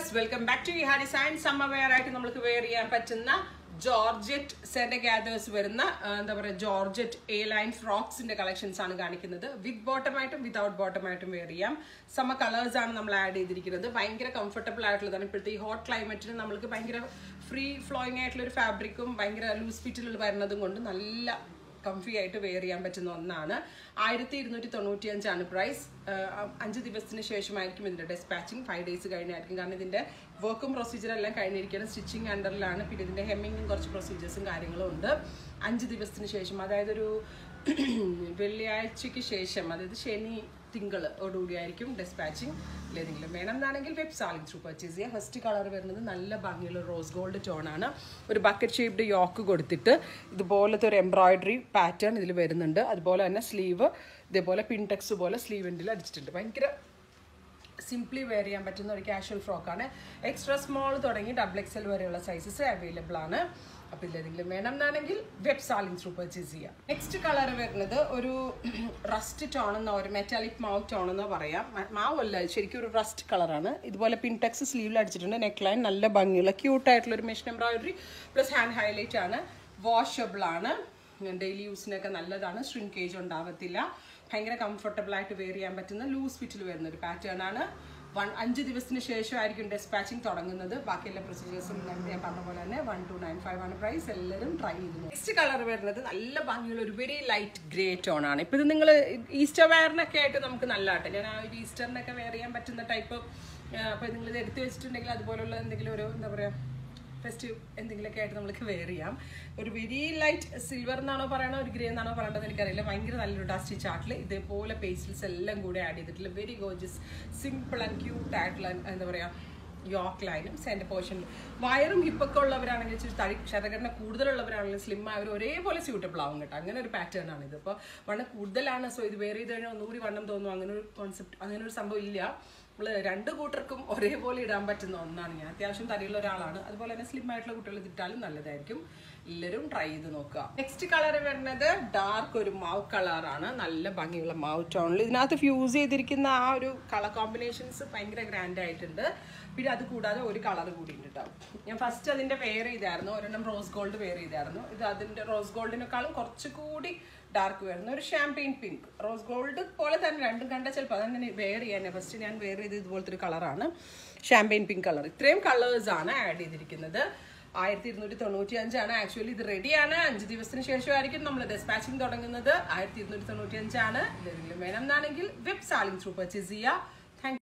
viewers welcome back to ഹാ design summer wear ആയിട്ട് നമുക്ക് വെയർ ചെയ്യാൻ പറ്റുന്ന ജോർജറ്റ് സെന്റെ ഗാദേഴ്സ് വരുന്ന ആ, എന്താ പറയുക ജോർജറ്റ് എ ലൈൻ ഫ്രോക്സിന്റെ കളക്ഷൻസ് ആണ് കാണിക്കുന്നത് വിത്ത് ബോട്ടമായിട്ടും വിതൗട്ട് ബോട്ടമായിട്ടും വെയർ ചെയ്യാം സമ കളേഴ്സ് ആണ് നമ്മൾ ആഡ് ചെയ്തിരിക്കുന്നത് ഭയങ്കര കംഫർട്ടബിൾ ആയിട്ടുള്ളതാണ് ഇപ്പോഴത്തെ ഈ ഹോട്ട് ക്ലൈമറ്റിന് നമ്മൾക്ക് ഭയങ്കര ഫ്രീ ഫ്ലോയിങ് ആയിട്ടുള്ള ഒരു ഫാബ്രിക്കും ഭയങ്കര ലൂസ് ഫിറ്റിൽ വരുന്നതും കൊണ്ട് നല്ല കംഫി ആയിട്ട് വെയർ ചെയ്യാൻ പറ്റുന്ന ഒന്നാണ് ആയിരത്തി ഇരുന്നൂറ്റി തൊണ്ണൂറ്റി അഞ്ചാണ് പ്രൈസ് അഞ്ച് ദിവസത്തിന് ശേഷമായിരിക്കും ഇതിന്റെ ഡെസ്പാച്ചിങ് ഫൈവ് ഡേയ്സ് കഴിഞ്ഞായിരിക്കും കാരണം ഇതിന്റെ വർക്കും പ്രൊസീജിയർ എല്ലാം കഴിഞ്ഞിരിക്കണം സ്റ്റിച്ചിങ് അണ്ടറിലാണ് പിന്നെ ഇതിന്റെ ഹെമ്മിങ്ങും കുറച്ച് പ്രൊസീജിയേഴ്സും കാര്യങ്ങളും ഉണ്ട് അഞ്ച് ദിവസത്തിന് ശേഷം അതായത് ഒരു വെള്ളിയാഴ്ചയ്ക്ക് ശേഷം അതായത് ശനി തിങ്കൾ ഓടുകൂടിയായിരിക്കും ഡെസ്പാച്ചിങ് ഏതെങ്കിലും വേണം എന്നാണെങ്കിൽ വെബ് സാലിംഗ് ത്രൂ പർച്ചേസ് ചെയ്യുക ഫസ്റ്റ് കളർ വരുന്നത് നല്ല ഭംഗിയുള്ള റോസ് ഗോൾഡ് ടോൺ ആണ് ഒരു ബക്കറ്റ് ഷേപ്ഡ് യോക്ക് കൊടുത്തിട്ട് ഇതുപോലത്തെ ഒരു എംബ്രോയിഡറി പാറ്റേൺ ഇതിൽ വരുന്നുണ്ട് അതുപോലെ തന്നെ സ്ലീവ് ഇതേപോലെ പിൻടെക്സ് പോലെ സ്ലീവിൻ്റെ അടിച്ചിട്ടുണ്ട് ഭയങ്കര സിംപ്ലി വെയർ ചെയ്യാൻ പറ്റുന്ന ഒരു കാഷ്വൽ ഫ്രോക്കാണ് എക്സ്ട്രാ സ്മോൾ തുടങ്ങി ഡബിൾ എക്സൽ വരെയുള്ള സൈസസ് അവൈലബിൾ ആണ് അപ്പോൾ ഇതിലെന്തെങ്കിലും വേണം എന്നാണെങ്കിൽ വെബ് സാലിംഗ് ത്രൂ പർച്ചേസ് ചെയ്യാം നെക്സ്റ്റ് കളർ വരുന്നത് ഒരു റസ്റ്റ് ടോൺ എന്നോ ഒരു മെറ്റാലിക് മാവ് ടോൺ എന്നോ പറയാം മ- മാവ് അല്ല ഇത് ശരിക്കും ഒരു റസ്റ്റ് കളറാണ് ഇതുപോലെ പിൻടെക്സ് സ്ലീവിൽ അടിച്ചിട്ടുണ്ട് നെക്ക് ലൈൻ നല്ല ഭംഗിയുള്ള ക്യൂട്ട് ആയിട്ടുള്ള ഒരു machine embroidery plus hand highlight ആണ് വാഷബിൾ ആണ് ഡെയിലി യൂസിനൊക്കെ നല്ലതാണ് ശ്രിങ്കേജ് ഉണ്ടാവത്തില്ല ഭയങ്കര കംഫർട്ടബിൾ ആയിട്ട് വെയർ ചെയ്യാൻ പറ്റുന്ന ലൂസ് ഫിറ്റിൽ വരുന്ന ഒരു പാറ്റേൺ ആണ് വൺ അഞ്ച് ദിവസത്തിന് ശേഷമായിരിക്കും ഡെസ്പാച്ചിങ് തുടങ്ങുന്നത് ബാക്കിയുള്ള പ്രൊസീജിയേഴ്സും ഞാൻ പറഞ്ഞ പോലെ തന്നെ വൺ ടു നയൻ ഫൈവ് ആണ് പ്രൈസ് എല്ലാവരും ട്രൈ ചെയ്തു നെക്സ്റ്റ് കളർ വരുന്നത് നല്ല ഭംഗിയുള്ള ഒരു വെരി ലൈറ്റ് ഗ്രേ ടോൺ ആണ് ഇപ്പം ഇത് നിങ്ങൾ ഈസ്റ്റർ വെയറിനൊക്കെ ആയിട്ട് നമുക്ക് നല്ലതാട്ടെ ഞാൻ ആ ഒരു ഈസ്റ്ററിനൊക്കെ വെയർ ചെയ്യാൻ പറ്റുന്ന ടൈപ്പ് അപ്പോൾ നിങ്ങൾ ഇത് എടുത്ത് വെച്ചിട്ടുണ്ടെങ്കിൽ അതുപോലുള്ള എന്തെങ്കിലും ഒരു എന്താ പറയുക ഫെസ്റ്റീവ് എന്തെങ്കിലുമൊക്കെ ആയിട്ട് നമുക്ക് വെയർ ചെയ്യാം ഒരു വെരി ലൈറ്റ് സിൽവർ എന്നാണോ പറയണോ ഒരു ഗ്രേ എന്നാണോ പറയേണ്ടത് എനിക്കറിയില്ല ഭയങ്കര നല്ലൊരു ഡസ്റ്റി ചാർട്ടിൽ ഇതേപോലെ പേസ്റ്റൽസ് എല്ലാം കൂടെ ആഡ് ചെയ്തിട്ടുള്ള very gorgeous simple and cute ആയിട്ടുള്ള എന്താ പറയുക യോക്ക് ലൈനും സെൻറ്റർ പോർഷനിലും വയറും ഹിപ്പൊക്കെ ഉള്ളവരാണെങ്കിൽ ഇച്ചിരി തടി ശതഘടന കൂടുതലുള്ളവരാണെങ്കിലും സ്ലിം ആയവർ ഒരേപോലെ സ്യൂട്ടബിൾ ആവും കേട്ടോ അങ്ങനെ ഒരു പാറ്റേൺ ആണ് ഇത് അപ്പോൾ വണ്ണം കൂടുതലാണ് സോ ഇത് വേറെ ചെയ്ത് കഴിഞ്ഞാൽ ഒന്നുകൂടി വണ്ണം തോന്നും അങ്ങനെ ഒരു കോൺസെപ്റ്റ് അങ്ങനെ ഒരു സംഭവം ഇല്ല നമ്മൾ രണ്ട് കൂട്ടർക്കും ഒരേപോലെ ഇടാൻ പറ്റുന്ന ഒന്നാണ് ഞാൻ അത്യാവശ്യം തടിയുള്ള ഒരാളാണ് അതുപോലെ തന്നെ സ്ലിം ആയിട്ടുള്ള കുട്ടികൾ ഇതിട്ടാലും നല്ലതായിരിക്കും എല്ലാവരും ട്രൈ ചെയ്ത് നോക്കുക നെക്സ്റ്റ് കളർ വരുന്നത് ഡാർക്ക് ഒരു മാവ് കളറാണ് നല്ല ഭംഗിയുള്ള മാവ് ടോണിൽ ഇതിനകത്ത് ഫ്യൂസ് ചെയ്തിരിക്കുന്ന ആ ഒരു കളർ കോമ്പിനേഷൻസ് ഭയങ്കര ഗ്രാൻഡ് ആയിട്ടുണ്ട് പിന്നെ അത് കൂടാതെ ഒരു കളർ കൂടി ഉണ്ട് കേട്ടോ ഞാൻ ഫസ്റ്റ് അതിന്റെ വെയർ ചെയ്തായിരുന്നു ഒരെണ്ണം റോസ് ഗോൾഡ് വെയർ ചെയ്തായിരുന്നു ഇത് അതിന്റെ റോസ് ഗോൾഡിനെക്കാളും കുറച്ചുകൂടി ഡാർക്ക് വരുന്ന ഒരു ഷാമ്പെയിൻ പിങ്ക് റോസ് ഗോൾഡ് പോലെ തന്നെ രണ്ടും കണ്ട ചിലപ്പോൾ അതന്നെ വെയർ ചെയ്യാൻ ഫസ്റ്റ് ഞാൻ വെയർ ചെയ്ത് ഇതുപോലത്തെ ഒരു കളറാണ് ഷാമ്പെയിൻ പിങ്ക് കളർ ഇത്രയും കളേഴ്സ് ആണ് ആഡ് ചെയ്തിരിക്കുന്നത് ആയിരത്തി ഇരുന്നൂറ്റി തൊണ്ണൂറ്റി അഞ്ചാണ് ആക്ച്വലി ഇത് റെഡിയാണ് അഞ്ച് ദിവസത്തിന് ശേഷമായിരിക്കും നമ്മൾ ഡെസ്പാച്ചിങ് തുടങ്ങുന്നത് ആയിരത്തി ഇരുന്നൂറ്റി തൊണ്ണൂറ്റി അഞ്ചാണ് ഇതിലെങ്കിലും വേണം എന്നാണെങ്കിൽ വെബ് സാലിംഗ് ത്രൂ പർച്ചേസ് ചെയ്യുക